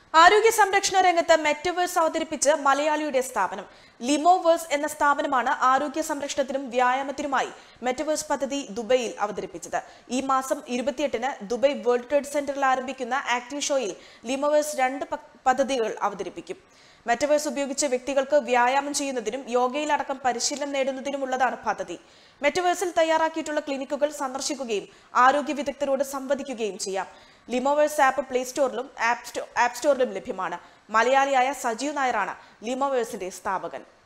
ആരോഗ്യ സംരക്ഷണ രംഗത്ത് മെറ്റവേഴ്സ് അവതരിപ്പിച്ച് മലയാളിയുടെ സ്ഥാപനം ലിമോവേഴ്സ് എന്ന സ്ഥാപനമാണ് ആരോഗ്യ സംരക്ഷണത്തിനും വ്യായാമത്തിനുമായി മെറ്റവേഴ്സ് പദ്ധതി ദുബൈയിൽ അവതരിപ്പിച്ചത് ഈ മാസം ഇരുപത്തിയെട്ടിന് ദുബൈ വേൾഡ് ട്രേഡ് സെന്ററിൽ ആരംഭിക്കുന്ന ആക്റ്റീവ് ഷോയിൽ ലിമോവേഴ്സ് രണ്ട് പ- പദ്ധതികൾ അവതരിപ്പിക്കും മെറ്റവേഴ്സ് ഉപയോഗിച്ച് വ്യക്തികൾക്ക് വ്യായാമം ചെയ്യുന്നതിനും യോഗയിലടക്കം പരിശീലനം നേടുന്നതിനുമുള്ളതാണ് പദ്ധതി മെറ്റവേഴ്സിൽ തയ്യാറാക്കിയിട്ടുള്ള ക്ലിനിക്കുകൾ സന്ദർശിക്കുകയും ആരോഗ്യ വിദഗ്ധരോട് സംവദിക്കുകയും ചെയ്യാം ലിമോവേഴ്സ് ആപ്പ് പ്ലേ സ്റ്റോറിലും ആപ്പ് സ്റ്റോ- ആപ്പ് സ്റ്റോറിലും ലഭ്യമാണ് മലയാളിയായ സജീവ് നായരാണ് ലിമോവേഴ്സിന്റെ സ്ഥാപകൻ